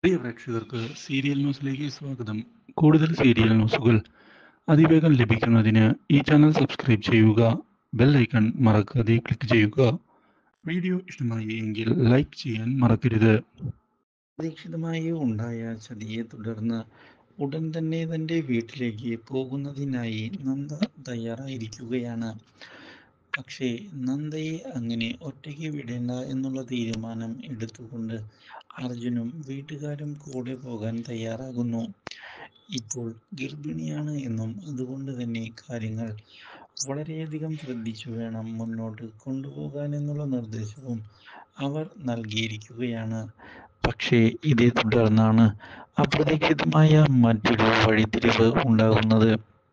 പ്രിയ പ്രേക്ഷകർക്ക് സീരിയൽ ന്യൂസിലേക്ക് സ്വാഗതം കൂടുതൽ സീരിയൽ ന്യൂസുകൾ അതിവേഗം ലഭിക്കുന്നതിന് ഈ ചാനൽ സബ്സ്ക്രൈബ് ചെയ്യുക ബെൽ ഐക്കൺ മറക്കാതെ ക്ലിക്ക് ചെയ്യുക വീഡിയോ ഇഷ്ടമായി എങ്കിൽ ലൈക്ക് ചെയ്യാൻ മറക്കരുത് അപ്രതീക്ഷിതമായി ഉണ്ടായ ചതിയെ തുടർന്ന് ഉടൻ തന്നെ തൻ്റെ വീട്ടിലേക്ക് പോകുന്നതിനായി നന്ദ തയ്യാറായിരിക്കുകയാണ് പക്ഷേ നന്ദയെ അങ്ങനെ ഒറ്റയ്ക്ക് വിടേണ്ട എന്നുള്ള തീരുമാനം എടുത്തുകൊണ്ട് അർജുനും വീട്ടുകാരും കൂടെ പോകാൻ തയ്യാറാകുന്നു ഇപ്പോൾ ഗർഭിണിയാണ് എന്നും അതുകൊണ്ട് തന്നെ കാര്യങ്ങൾ വളരെയധികം ശ്രദ്ധിച്ചു വേണം മുന്നോട്ട് കൊണ്ടുപോകാൻ എന്നുള്ള നിർദ്ദേശവും അവർ നൽകിയിരിക്കുകയാണ് പക്ഷേ ഇതേ തുടർന്നാണ് അപ്രതീക്ഷിതമായ മറ്റൊരു വഴിത്തിരിവ് ഉണ്ടാകുന്നത്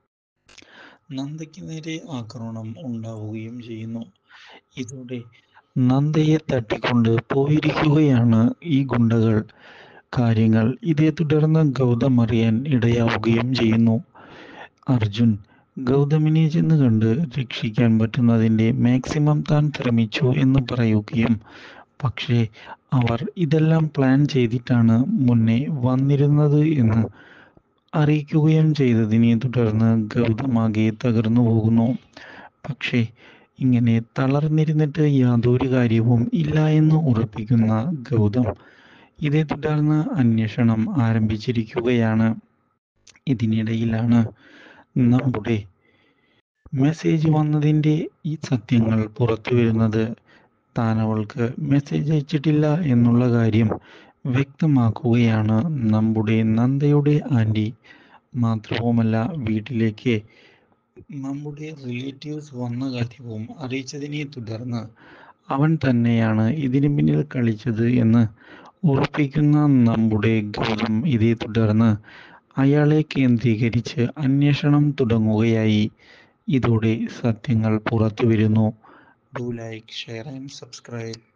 നന്ദയ്ക്ക് നേരെ ആക്രമണം ഉണ്ടാവുകയും ചെയ്യുന്നു ഇതോടെ നന്ദയെ തട്ടിക്കൊണ്ട് പോയിരിക്കുകയാണ് ഈ ഗുണ്ടകൾ കാര്യങ്ങൾ ഇതേ തുടർന്ന് ഗൗതം അറിയാൻ ഇടയാവുകയും ചെയ്യുന്നു അർജുൻ ഗൗതമിനെ ചെന്ന് കണ്ട് രക്ഷിക്കാൻ പറ്റുന്നതിൻ്റെ മാക്സിമം താൻ ശ്രമിച്ചു എന്ന് പറയുകയും പക്ഷേ അവർ ഇതെല്ലാം പ്ലാൻ ചെയ്തിട്ടാണ് മുന്നേ വന്നിരുന്നത് എന്ന് അറിയിക്കുകയും ചെയ്തതിനെ തുടർന്ന് ഗൗതമാകെ തകർന്നു പോകുന്നു പക്ഷേ ഇങ്ങനെ തളർന്നിരുന്നിട്ട് യാതൊരു കാര്യവും ഇല്ല എന്ന് ഉറപ്പിക്കുന്ന ഗൗതം ഇതേ തുടർന്ന് അന്വേഷണം ആരംഭിച്ചിരിക്കുകയാണ് ഇതിനിടയിലാണ് നമ്മുടെ മെസ്സേജ് വന്നതിൻ്റെ ഈ സത്യങ്ങൾ പുറത്തു വരുന്നത് താൻ അവൾക്ക് മെസ്സേജ് അയച്ചിട്ടില്ല എന്നുള്ള കാര്യം വ്യക്തമാക്കുകയാണ് നമ്മുടെ നന്ദയുടെ ആൻറ്റി മാത്രവുമല്ല വീട്ടിലേക്ക് നമ്മുടെ റിലേറ്റീവ്സ് വന്ന കാര്യവും അറിയിച്ചതിനെ തുടർന്ന് അവൻ തന്നെയാണ് ഇതിനു പിന്നിൽ കളിച്ചത് എന്ന് ഉറപ്പിക്കുന്ന നമ്മുടെ ഗൗതം ഇതേ തുടർന്ന് അയാളെ കേന്ദ്രീകരിച്ച് അന്വേഷണം തുടങ്ങുകയായി ഇതോടെ സത്യങ്ങൾ പുറത്തു വരുന്നു do like share and subscribe